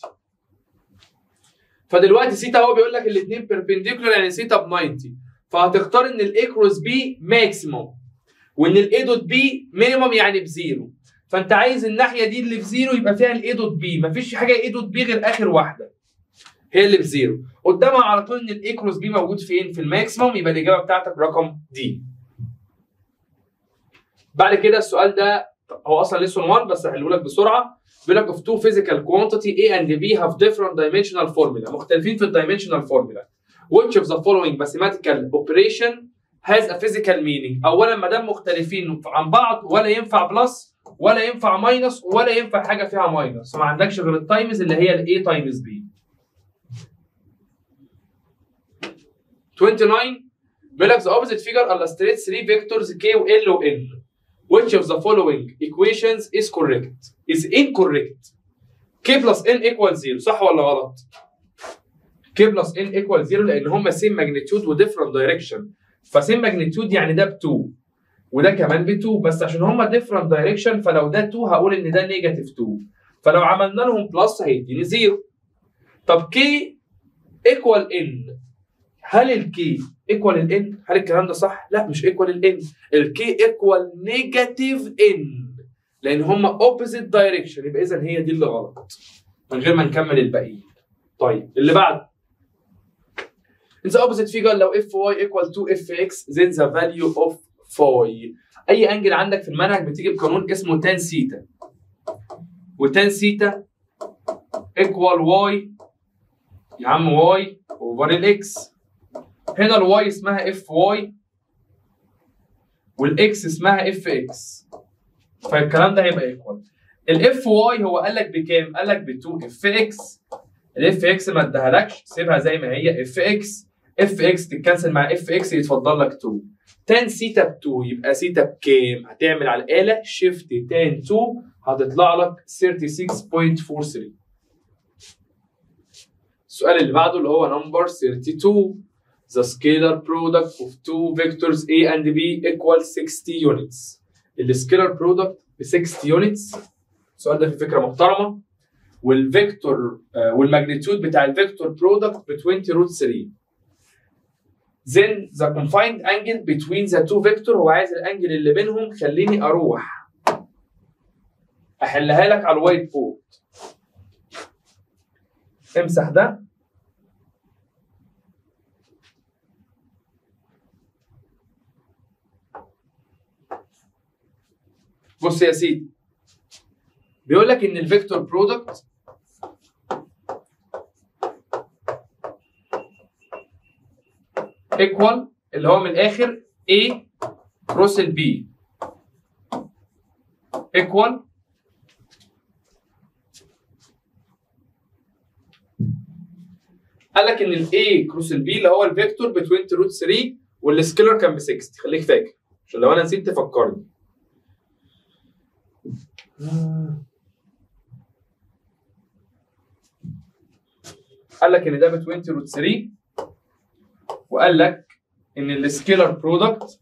فدلوقتي سيتا هو بيقول لك الاثنين بيربنديكولار يعني سيتا ب 90 فهتختار ان الاي كروس بي ماكسيموم وان الاي دوت بي مينيمم يعني بزيرو فانت عايز الناحيه دي اللي بزيرو يبقى فيها الاي دوت بي مفيش حاجه اي دوت بي غير اخر واحده هي اللي بزيرو قدامها على طول ان الاي كروس بي موجود فين في الماكسيموم يبقى الاجابه بتاعتك رقم دي بعد كده السؤال ده هو اصلا ليسون 1 بس هحله لك بسرعه بيقول لك of two physical quantity A and B have different dimensional formula مختلفين في الدايمنشنال formula which of the following mathematical operation has a physical meaning اولا ما دام مختلفين عن بعض ولا ينفع بلس ولا ينفع ماينس ولا ينفع حاجه فيها ماينس ما عندكش غير التايمز اللي هي الاي تايمز بي 29 بيقول لك the opposite figure illustrates three vectors k و l و n which of the following equations is correct is incorrect k plus n equals 0 صح ولا غلط k plus n equals 0 لان هم same magnitude و different direction فسيم magnitude يعني ده ب 2 وده كمان ب 2 بس عشان هم different direction فلو ده 2 هقول ان ده نيجاتيف 2 فلو عملنا لهم بلس هيديني 0 طب k equal n هل الكي ايكوال الان؟ هل الكلام ده صح؟ لا مش ايكوال الان، الكي ايكوال نيجاتيف ان لان هما اوبوزيت دايركشن يبقى اذا هي دي اللي غلط من غير ما نكمل الباقيين. طيب اللي بعده In the opposite figure لو fy equal to fx then the value of phi اي انجل عندك في المنهج بتيجي بقانون اسمه tan سيتا وتان سيتا equal y يا عم y over الاكس هنا الواي اسمها اف واي والاكس اسمها اف اكس فالكلام ده هيبقى ايكوال الاف واي هو قال لك بكام؟ قال لك ب 2 اف اكس الاف اكس ما ادهالكش سيبها زي ما هي اف اكس اف اكس تتكنسل مع اف اكس يتفضل لك 2 تان سيتا ب 2 يبقى سيتا بكام؟ هتعمل على الاله شيفت تان 2 هتطلع لك 36.43 السؤال اللي بعده اللي هو نمبر 32 the scalar product of two vectors A and B equals 60 units. السكيلر برودكت ب 60 units السؤال ده في فكره محترمه والفيكتور آه والماجنتيود بتاع الفيكتور برودكت ب 20 روت 3 then the confined angle between the two vector هو عايز الانجل اللي بينهم خليني اروح احلها لك على الوايت بورد امسح ده بص يا سيدي بيقول لك ان الفيكتور برودكت ايكوال اللي هو من الاخر A كروس ال B ايكوال قال لك ان ال A كروس ال B اللي هو الفيكتور ب 20 روت 3 والسكيلر كان ب 60 خليك فاكر عشان لو انا نسيت تفكرني قال لك ان ده ب 20 روت 3 وقال لك ان السكيلر برودكت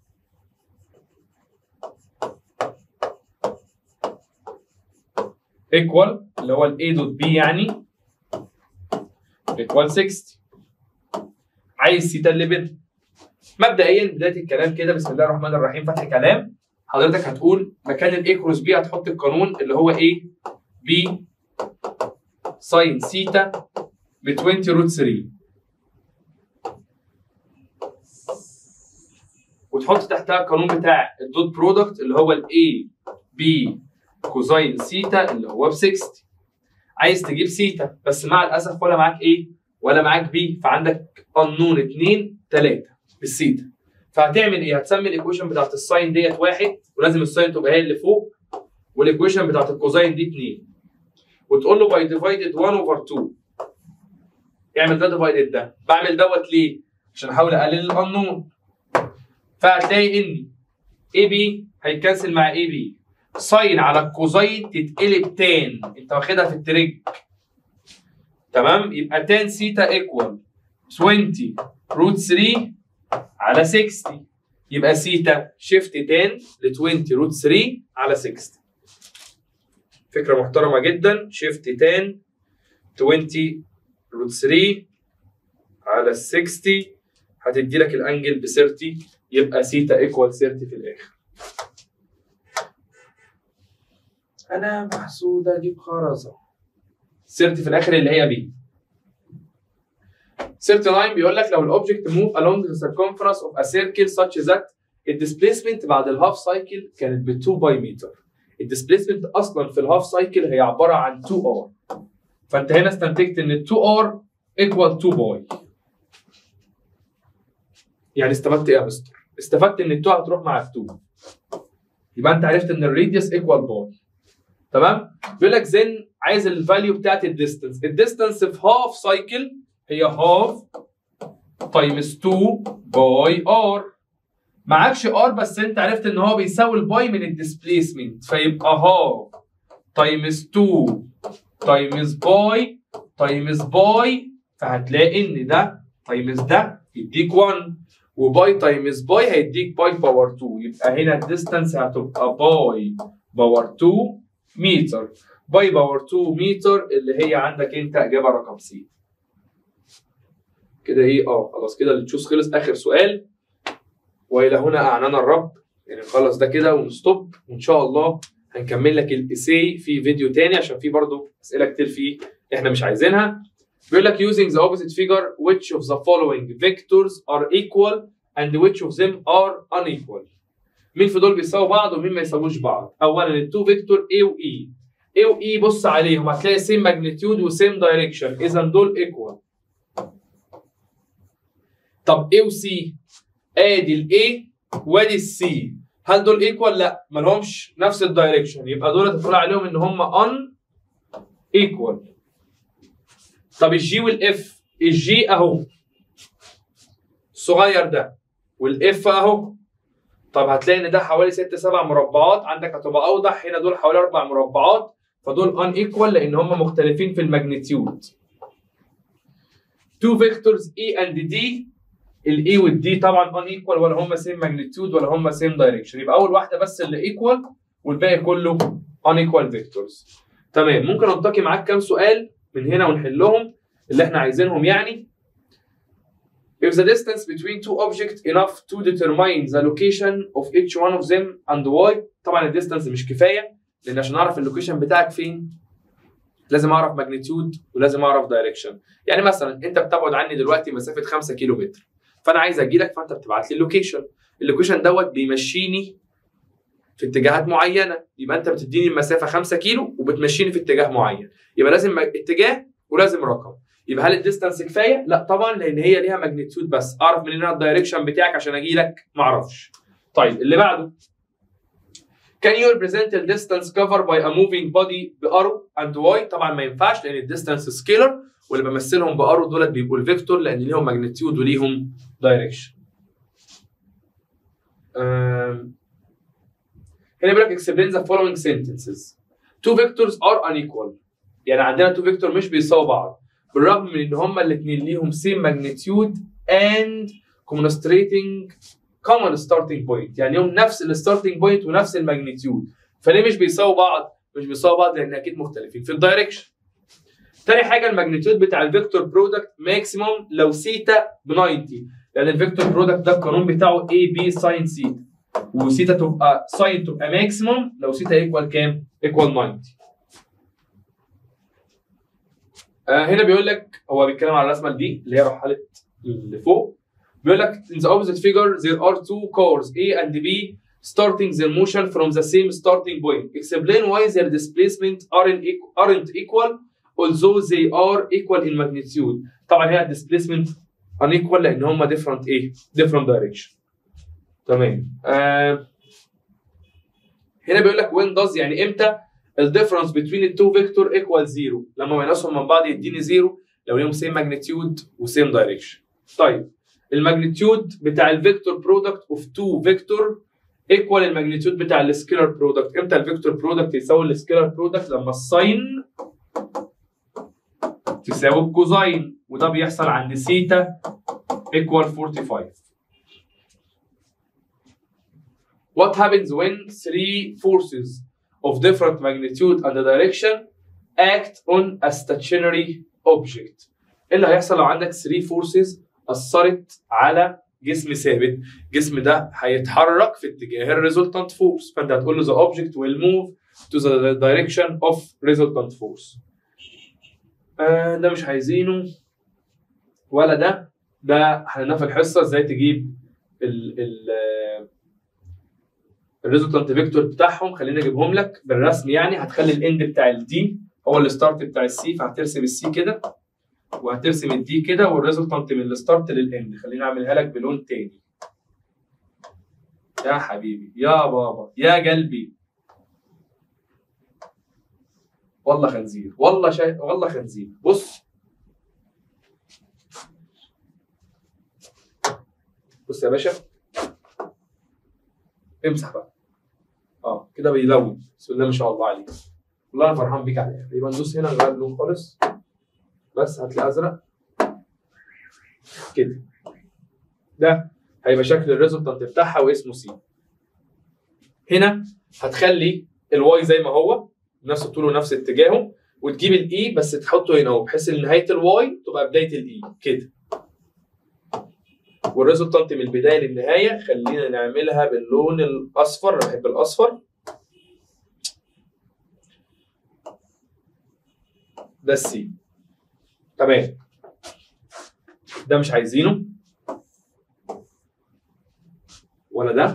ايكوال اللي هو ال A دوت B يعني ايكوال 60 عايز سيتا اللي بينهم مبدئيا بدايه الكلام كده بسم الله الرحمن الرحيم فتح كلام حضرتك هتقول مكان الاي كروس بي هتحط القانون اللي هو ايه بي ساين سيتا ب 20 روت 3 وتحط تحتها القانون بتاع الدوت برودكت اللي هو الاي بي كوزاين سيتا اللي هو ب 60 عايز تجيب سيتا بس مع الاسف ولا معاك ايه ولا معاك بي فعندك قانون 2 3 بالسيتا فهتعمل ايه؟ هتسمي الايكويشن بتاعت الساين ديت واحد ولازم الساين تبقى هي اللي فوق والايكويشن بتاعت الكوزاين دي 2 وتقول له باي ديفايدد 1 اوفر 2 اعمل ده ديفايدد ده بعمل دوت ليه؟ عشان احاول اقلل القانون فهتلاقي ان اي بي هيتكنسل مع اي بي ساين على الكوزاين تتقلب تان انت واخدها في التريج تمام يبقى تان سيتا ايكوال 20 روت 3 على 60 يبقى سيتا شيفت تان ل 20 روت 3 على 60 فكره محترمه جدا شيفت تان 20 روت 3 على 60 هتدي لك الانجل ب 30 يبقى سيتا ايكوال 30 في الاخر انا محسوده اجيب خرزه 30 في الاخر اللي هي بي 39 بيقول لك لو الاوبجكت موف along the circumference of a circle such that الديسبيسمنت بعد الهاف سايكل كانت ب 2 باي متر الديسبيسمنت اصلا في الهاف سايكل هي عباره عن 2 ار فانت هنا استنتجت ان 2 ار ايكوال 2 باي يعني استفدت ايه يا مستر؟ استفدت ان ال 2 هتروح مع ال 2 يبقى انت عرفت ان الراديوس ايكوال باي تمام؟ بيقول لك زين عايز الفاليو بتاعت الديستنس الديستنس في هاف سايكل هي هاف تايمز 2 باي ار معكش ار بس انت عرفت ان هو بيساوي الباي من الديسبيسمنت فيبقى هاف تايمز 2 تايمز باي تايمز باي فهتلاقي ان ده تايمز ده يديك 1 وباي تايمز باي هيديك باي باور 2 يبقى هنا الديستانس هتبقى باي باور 2 متر باي باور 2 متر اللي هي عندك انت اجابه رقم سي كده ايه اه خلاص كده التشوز خلص اخر سؤال والى هنا اعنانا الرب يعني نخلص ده كده ونستوب وان شاء الله هنكمل لك الاسي في فيديو تاني عشان في برضه اسئله كتير فيه احنا مش عايزينها بيقول لك using the opposite figure which of the following vectors are equal and which of them are unequal مين في دول بيساووا بعض ومين ما يساووش بعض اولا التو فيكتور A و E A و E بص عليهم هتلاقي سيم ماجنتيود وسيم دايركشن اذا دول ايكوال طب A و C ادي ال A وادي ال C هل دول ايكوال لا ما لهمش نفس الدايركشن يبقى دول تقول عليهم ان هم ان ايكوال طب الجي والاف الجي اهو الصغير ده والاف اهو طب هتلاقي ان ده حوالي 6 7 مربعات عندك هتبقى اوضح هنا دول حوالي 4 مربعات فدول ان ايكوال لان هم مختلفين في الماجنتيود تو فيكتورز اي اند دي الاي والدي طبعا ان ايكوال ولا هم سيم ماجنتيود ولا هم سيم دايركشن يبقى اول واحده بس اللي ايكوال والباقي كله ان ايكوال فيكتورز تمام ممكن انتقي معاك كام سؤال من هنا ونحلهم اللي احنا عايزينهم يعني If the distance between two objects enough to determine the location of each one of them and why طبعا الديستانس مش كفايه لان عشان اعرف اللوكيشن بتاعك فين لازم اعرف ماجنتيود ولازم اعرف دايركشن يعني مثلا انت بتبعد عني دلوقتي مسافه 5 كيلو متر فانا عايز اجي لك فانت بتبعت لي اللوكيشن اللوكيشن دوت بيمشيني في اتجاهات معينه يبقى انت بتديني المسافه 5 كيلو وبتمشيني في اتجاه معين يبقى لازم اتجاه ولازم رقم يبقى هل الديستانس كفايه؟ لا طبعا لان هي ليها ماجنتيود بس اعرف منين انا الدايركشن بتاعك عشان اجي لك ما اعرفش. طيب اللي بعده Can you represent the distance covered by a moving body بارو and y؟ طبعا ما ينفعش لان الديستانس سكيلر واللي بمثلهم بارو دولت بيبقوا الفيكتور لان ليهم ماجنتيود وليهم دايركشن. هنا بيقول لك explain the following sentences. Two vectors are unequal. يعني عندنا تو فيكتور مش بيساووا بعض. بالرغم من ان هما الاثنين ليهم سيم ماجنتيود اند كومنستريتنج كومن ستارتنج بوينت يعني ليهم نفس الستارتنج بوينت ونفس الماجنتيود فليه مش بيساووا بعض؟ مش بيساووا بعض لان اكيد مختلفين في الدايركشن. تاني حاجه الماجنتيود بتاع الفيكتور برودكت ماكسيموم لو سيتا ب 90 لان الفيكتور برودكت ده القانون بتاعه اي بي ساين سيتا وسيتا تبقى ساين تبقى ماكسيموم لو سيتا ايكوال كام؟ ايكوال 90 آه هنا بيقول لك هو بيتكلم على الرسمه دي اللي هي رحلت اللي فوق بيقول لك in the opposite figure there are two cars A and B starting their motion from the same starting point explain why their displacement aren't equal, aren't equal although they are equal in magnitude طبعا هنا displacement unequal لان هم different ايه different direction تمام آه هنا بيقول لك when does يعني امتى الديفرنس بين التو فيكتور ايكوال زيرو لما بينقصهم من بعض يديني زيرو لو ليهم سيم ماجنتيود وسيم دايركشن طيب الماجنتيود بتاع الفيكتور برودكت اوف تو فيكتور ايكوال الماجنتيود بتاع السكيلر برودكت امتى الفيكتور برودكت يساوي السكيلر برودكت لما الساين تساوي الكوزاين وده بيحصل عند سيتا ايكوال 45 What happens when three forces of different magnitude and direction act on a stationary object. ايه اللي هيحصل لو عندك 3 forces اثرت على جسم ثابت؟ الجسم ده هيتحرك في اتجاه الريزلتانت فورس فانت هتقول له the object will move to the direction of resultant force. آه ده مش عايزينه ولا ده ده هننا في الحصه ازاي تجيب ال ال الريزلتانت فيكتور بتاعهم خليني اجيبهم لك بالرسم يعني هتخلي الاند بتاع الدي هو الستارت بتاع السي فهترسم السي كده وهترسم الدي كده والريزلتانت من الستارت للاند خليني اعملها لك بلون تاني يا حبيبي يا بابا يا قلبي والله خنزير والله شا... والله خنزير بص بص يا باشا امسح بقى اه كده بيلون بسم الله ما شاء الله عليك والله انا فرحان بيك عليها يبقى ندوس هنا نغير اللون خالص بس هتلاقي ازرق كده ده هيبقى شكل الريزلتنت بتاعها واسمه سي هنا هتخلي الواي زي ما هو نفس الطول ونفس اتجاهه وتجيب الاي بس تحطه هنا اهو بحيث ان نهايه الواي تبقى بدايه الاي كده والريزلتنت من البدايه للنهايه خلينا نعملها باللون الاصفر انا بحب الاصفر ده السي تمام ده مش عايزينه ولا ده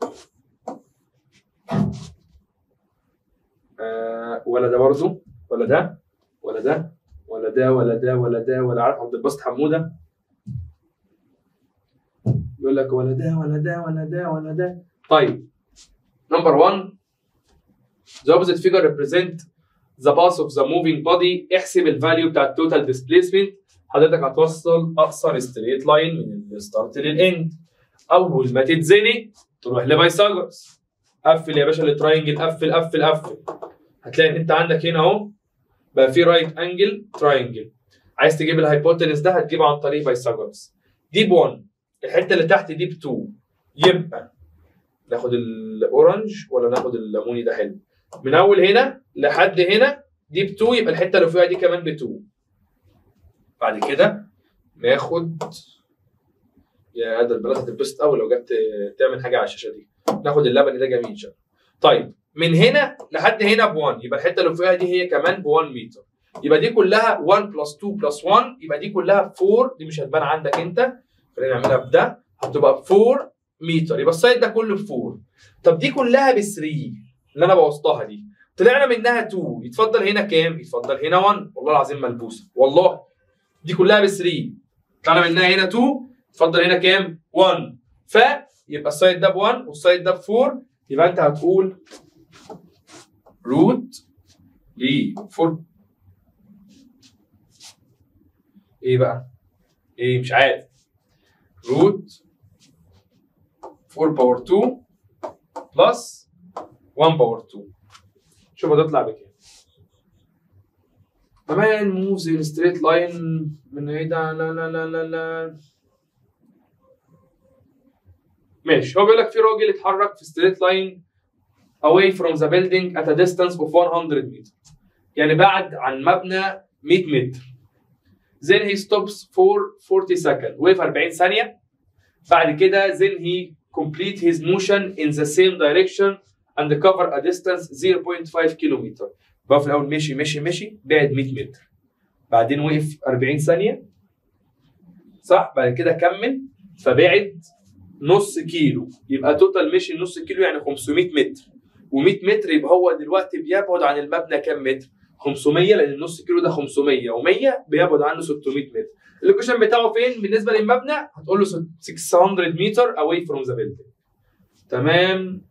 آه ولا ده برضو ولا ده ولا ده ولا ده ولا ده ولا ده ولا عارف عبد الباسط حموده يقول لك ولا ده ولا ده ولا ده ولا ده طيب نمبر 1 the opposite figure represent the path of the moving body احسب الفاليو بتاع التوتال ديسبيسمنت حضرتك هتوصل اقصر ستريت لاين من الستارت للاند اول ما تتزنق تروح لبايثاغورس قفل يا باشا التراينجل قفل قفل قفل هتلاقي ان انت عندك هنا اهو بقى في رايت انجل تراينجل عايز تجيب الهايبوتنس ده هتجيبه عن طريق بايثاغورس دي ب 1 الحته اللي تحت دي ب 2 يبقى ناخد الاورنج ولا ناخد الليموني ده حلو من اول هنا لحد هنا دي ب 2 يبقى الحته اللي فوقها دي كمان ب 2 بعد كده ناخد يا قادر البنات هتتبسط قوي لو جت تعمل حاجه على الشاشه دي ناخد اللبني ده جميل شكله طيب من هنا لحد هنا ب 1 يبقى الحته اللي فوقها دي هي كمان ب 1 متر يبقى دي كلها 1 بلس 2 بلس 1 يبقى دي كلها 4 دي مش هتبان عندك انت خلينا نعملها بده هتبقى 4 متر يبقى السايد ده كله ب 4 طب دي كلها ب 3 اللي انا بوظتها دي طلعنا منها 2 يتفضل هنا كام؟ يتفضل هنا 1 والله العظيم ملبوسه والله دي كلها ب 3 طلعنا منها هنا 2 يتفضل هنا كام؟ 1 فيبقى السايد ده ب 1 والسايد ده ب 4 يبقى انت هتقول روت ل 4 ايه بقى؟ ايه مش عارف روت 4 باور 2 بلس 1 باور 2 شوف هتطلع بكام كمان موفز ان ستريت لاين من ايه ده لا لا لا لا لا ماشي هو بيقول لك في راجل اتحرك في ستريت لاين away from the building at a distance of 100 meter يعني بعد عن مبنى 100 متر then he stops for 40 seconds وقف 40 ثانية بعد كده then he complete his motion in the same direction and cover a distance 0.5 كيلومتر بقى في الأول مشي مشي مشي بعد 100 متر بعدين وقف 40 ثانية صح بعد كده كمل فبعد نص كيلو يبقى توتال مشي نص كيلو يعني 500 متر و100 متر يبقى هو دلوقتي بيبعد عن المبنى كام متر؟ 500 لان النص كيلو ده 500 و100 بيبعد عنه 600 متر. اللوكيشن بتاعه فين بالنسبه للمبنى؟ هتقول له 600 متر away from the building. تمام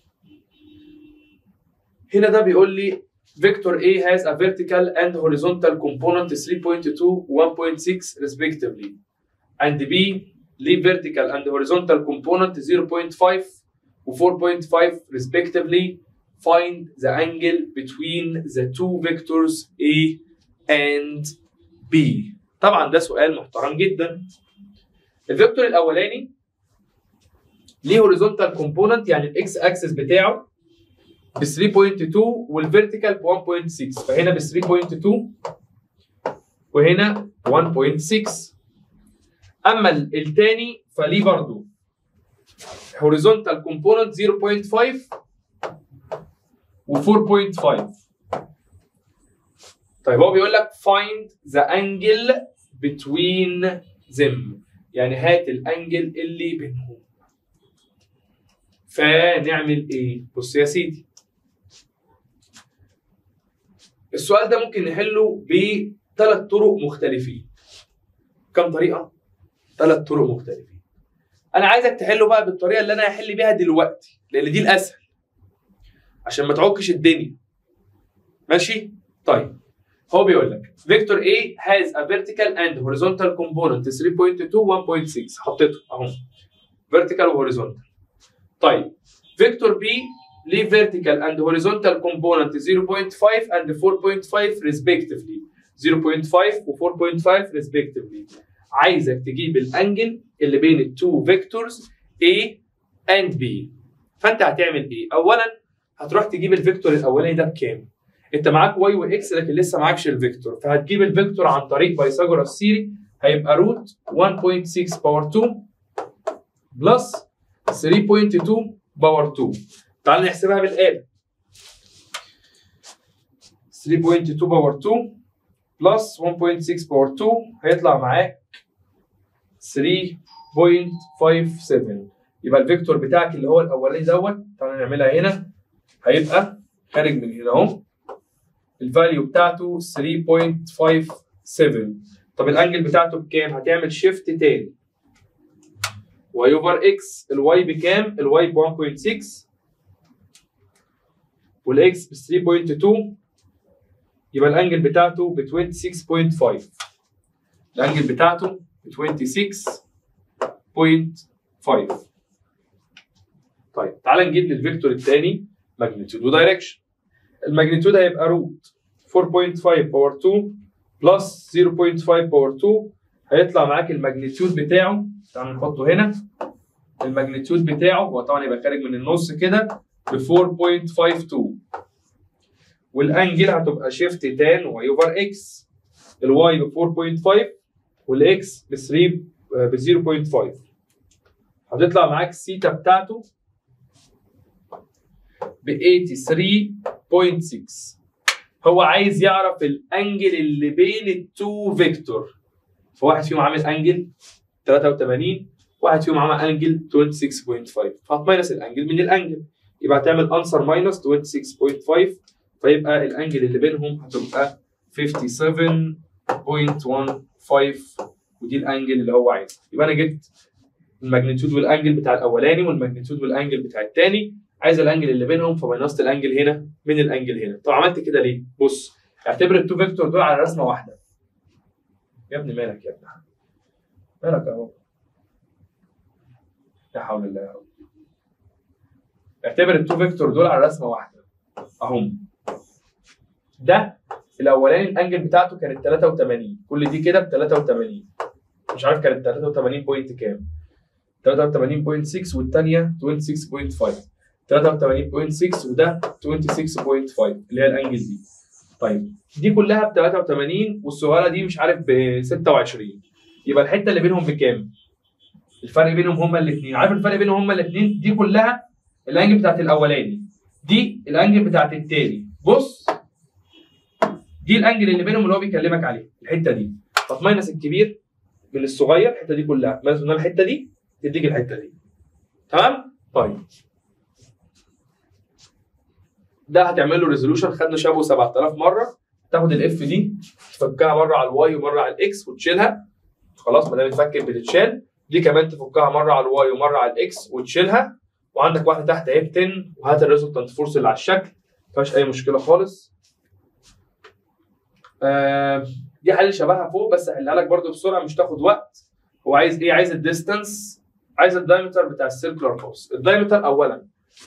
هنا ده بيقول لي فيكتور A has a vertical and horizontal component 3.2 1.6 respectively and B leave vertical and horizontal component 0.5 و 4.5 respectively find the angle between the two vectors A and B طبعا ده سؤال محترم جدا الفيكتور الاولاني ليه horizontal component يعني الاكس اكسس بتاعه ب 3.2 والفيرتيكال ب 1.6 فهنا ب 3.2 وهنا 1.6 اما الثاني فليه برضه horizontal component 0.5 و 4.5 طيب هو بيقول لك find the angle between them يعني هات الانجل اللي بينهم فنعمل ايه؟ بص يا سيدي السؤال ده ممكن نحله بثلاث طرق مختلفين كم طريقة؟ ثلاث طرق مختلفين انا عايزك تحله بقى بالطريقه اللي انا هحل بيها دلوقتي لان دي الاسهل عشان ما تعكش الدنيا ماشي طيب هو بيقول لك فيكتور A has a vertical and horizontal component 3.2 1.6 حطيته اهو vertical و horizontal طيب فيكتور بي ليه vertical and horizontal component 0.5 and 4.5 respectively 0.5 و 4.5 respectively عايزك تجيب الانجل اللي بين التو فيكتورز A and B فانت هتعمل ايه؟ اولا هتروح تجيب الفيكتور الاولاني ده بكام؟ انت معاك واي واكس لكن لسه معاكش الفيكتور فهتجيب الفيكتور عن طريق بايثاغورس سيري هيبقى روت 1.6 باور 2 بلس 3.2 باور 2 تعال نحسبها بالآلة 3.2 باور 2 بلس 1.6 باور 2 هيطلع معاك 3.57 يبقى الفيكتور بتاعك اللي هو الاولاني دوت تعالى نعملها هنا هيبقى خارج من هنا اهو الفاليو بتاعته 3.57 طب الانجل بتاعته بكام؟ هتعمل شيفت تاني واي اوفر اكس الواي بكام؟ الواي ب 1.6 والاكس ب 3.2 يبقى الانجل بتاعته ب 26.5 الانجل بتاعته ب 26.5 طيب تعال نجيب للفيكتور الثاني ماجنتيود ودايركشن الماجنتيود هيبقى روت 4.5 باور 2 بلس 0.5 باور 2 هيطلع معاك الماجنتيود بتاعه تعال نحطه هنا الماجنتيود بتاعه هو طبعا يبقى خارج من النص كده ب 4.52 والانجل هتبقى شيفت تان واي اوفر اكس الواي ب 4.5 والاكس ب 3 ب 0.5 هتطلع معاك السيتا بتاعته ب 83.6 هو عايز يعرف الانجل اللي بين التو فيكتور فواحد فيهم عامل انجل 83 واحد فيهم عامل انجل 26.5 فهتماينس الانجل من الانجل يبقى هتعمل انسر ماينس 26.5 فيبقى الانجل اللي بينهم هتبقى 57.15 ودي الانجل اللي هو عايزها يبقى انا جبت الماجنتيود والانجل بتاع الاولاني والماجنتيود والانجل بتاع الثاني عايز الانجل اللي بينهم فماينست الانجل هنا من الانجل هنا طب عملت كده ليه بص اعتبر التو فيكتور دول على رسمه واحده يا ابني مالك يا ابني مالك اهو لا حول الله يا رب اعتبر التو فيكتور دول على رسمه واحده اهم ده الاولاني الانجل بتاعته كانت 83 كل دي كده ب 83 مش عارف كانت 83 بوينت كام 83.6 والثانيه 26.5 83.6 وده 26.5 اللي هي الانجل دي طيب دي كلها ب 83 والصغيره دي مش عارف ب 26 يبقى الحته اللي بينهم بكام؟ الفرق بينهم هما الاثنين عارف الفرق بينهم هما الاثنين دي كلها الانجل بتاعت الاولاني دي الانجل بتاعت التاني بص دي الانجل اللي بينهم اللي هو بيكلمك عليه الحته دي فتماينس الكبير من الصغير الحته دي كلها ماينس من الحته دي تديك الحته دي تمام طيب ده هتعمل له ريزولوشن خدنا شابه 7000 مره تاخد الاف دي تفكها مره على الواي ومره على الاكس وتشيلها خلاص ما دام اتفكت بتتشال دي كمان تفكها مره على الواي ومره على الاكس وتشيلها وعندك واحده تحت اهي ب 10 وهات الريزلتنت فورس اللي على الشكل ما فيهاش اي مشكله خالص آه دي حل شبهها فوق بس احلها لك برده بسرعه مش تاخد وقت هو عايز ايه عايز الديستانس عايز الدايمتر بتاع السيركلر فورس الدايمتر اولا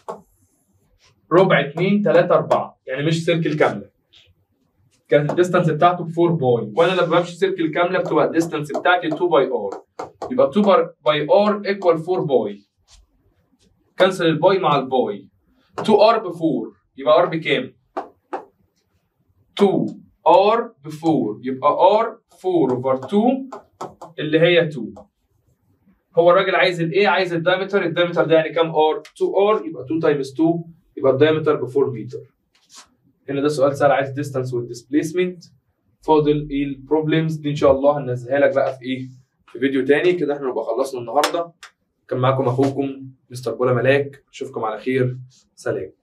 ربع 2 3 4 يعني مش سيركل كامله كانت الديستانس بتاعته ب 4 باي وانا لما بمشي سيركل كامله بتبقى الديستانس بتاعتي 2 باي ار يبقى 2 باي ار ايكوال 4 باي كنسل الباي مع الباي 2 ار ب 4 يبقى ار بكام؟ 2 ار ب 4 يبقى ار 4 اوفر 2 اللي هي 2 هو الراجل عايز الايه عايز الدايمتر الدايمتر ده يعني كام ار 2 ار يبقى 2 تايمز 2 يبقى الدايمتر ب 4 متر هنا ده سؤال سهل عايز الديستانس والديسبيسمنت فاضل ايه البروبلمز دي ان شاء الله هننزلها لك بقى في ايه في فيديو تاني كده احنا نبقى خلصنا النهارده كان معاكم اخوكم مستر بولا ملاك اشوفكم على خير سلام